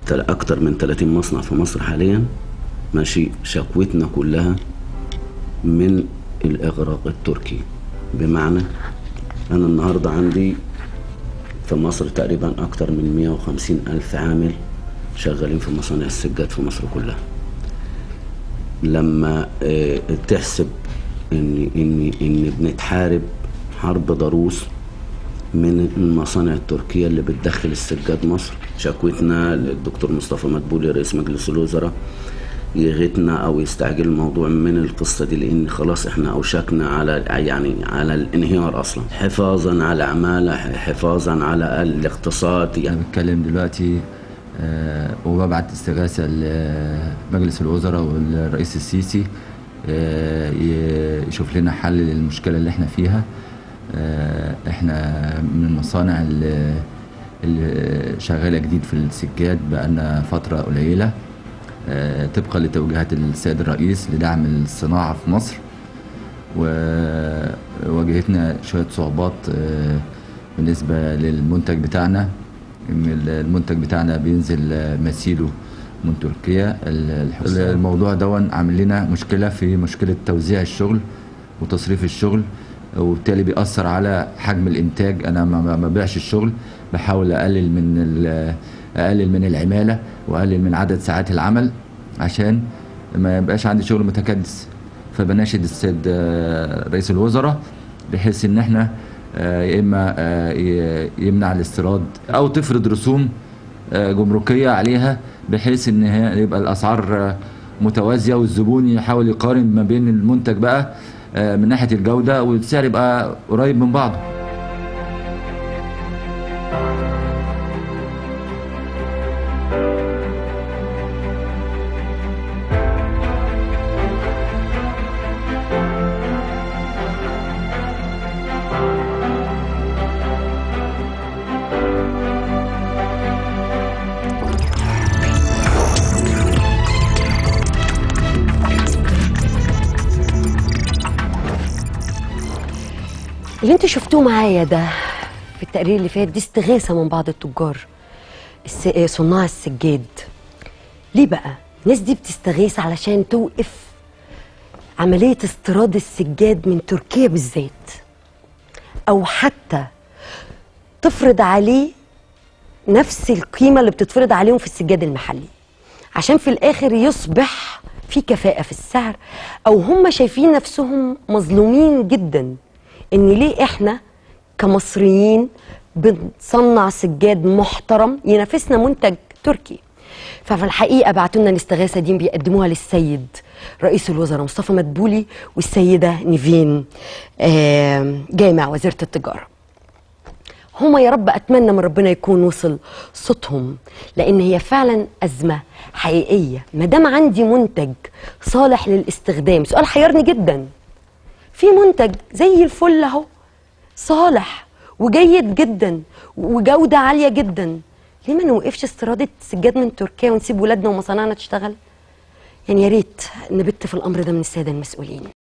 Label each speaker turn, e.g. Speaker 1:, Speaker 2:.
Speaker 1: تل- اكتر من 30 مصنع في مصر حاليا ماشي شكوتنا كلها من الاغراق التركي بمعنى انا النهارده عندي في مصر تقريبا اكتر من 150 الف عامل شغالين في مصانع السجاد في مصر كلها لما آه، تحسب ان ان ان بنتحارب حرب ضروس من المصانع التركية اللي بتدخل السجاد مصر شكوتنا للدكتور مصطفى مدبولي رئيس مجلس الوزراء يغيتنا او يستعجل الموضوع من القصة دي لان خلاص احنا اوشكنا على يعني على الانهيار اصلا حفاظا على العمالة حفاظا على الاقتصاد
Speaker 2: انا
Speaker 1: يعني
Speaker 2: بتكلم دلوقتي آه، وببعت استغاثه لمجلس الوزراء والرئيس السيسي آه، ي- يشوف لنا حل للمشكله اللي احنا فيها آه، احنا من المصانع اللي اللي شغاله جديد في السجاد بقالنا فتره قليله آه، طبقا لتوجيهات السيد الرئيس لدعم الصناعه في مصر وواجهتنا شوية صعوبات آه، بالنسبة للمنتج بتاعنا إن المنتج بتاعنا بينزل آه، مثيله من تركيا ال- الح- الموضوع دون عامل لنا مشكلة في مشكلة توزيع الشغل وتصريف الشغل وبالتالي بيأثر على حجم الإنتاج أنا ما ما- ما ببيعش الشغل بحاول أقلل من ال- أقلل من العمالة وأقلل من عدد ساعات العمل عشان ما يبقاش عندي شغل متكدس فبناشد السيد آه، رئيس الوزراء بحيث ان احنا آه، يا اما آه، ي- يمنع الاستيراد او تفرض رسوم آه، جمركيه عليها بحيث ان هي يبقى الاسعار آه، متوازيه والزبون يحاول يقارن ما بين المنتج بقى آه، من ناحيه الجوده والسعر يبقى قريب من بعضه
Speaker 3: اللي انتوا شفتوه معايا ده في التقرير اللي فات دي استغاثه من بعض التجار الس... آه، صناع السجاد ليه بقى الناس دي بتستغيث علشان توقف عمليه استيراد السجاد من تركيا بالذات او حتى تفرض عليه نفس القيمه اللي بتتفرض عليهم في السجاد المحلي عشان في الاخر يصبح في كفاءه في السعر او هم شايفين نفسهم مظلومين جدا ان ليه احنا كمصريين بنصنع سجاد محترم ينافسنا منتج تركي ففي الحقيقه بعتوا لنا الاستغاثه دي بيقدموها للسيد رئيس الوزراء مصطفى مدبولي والسيده نيفين آم، جامع وزيره التجاره هما يا رب اتمنى من ربنا يكون وصل صوتهم لان هي فعلا ازمه حقيقيه ما دام عندي منتج صالح للاستخدام سؤال حيرني جدا في منتج زي الفل اهو صالح وجيد جدا وجوده عاليه جدا ليه ما نوقفش استيراد السجاد من تركيا ونسيب ولادنا ومصانعنا تشتغل يعني يا ريت نبت في الامر ده من الساده المسؤولين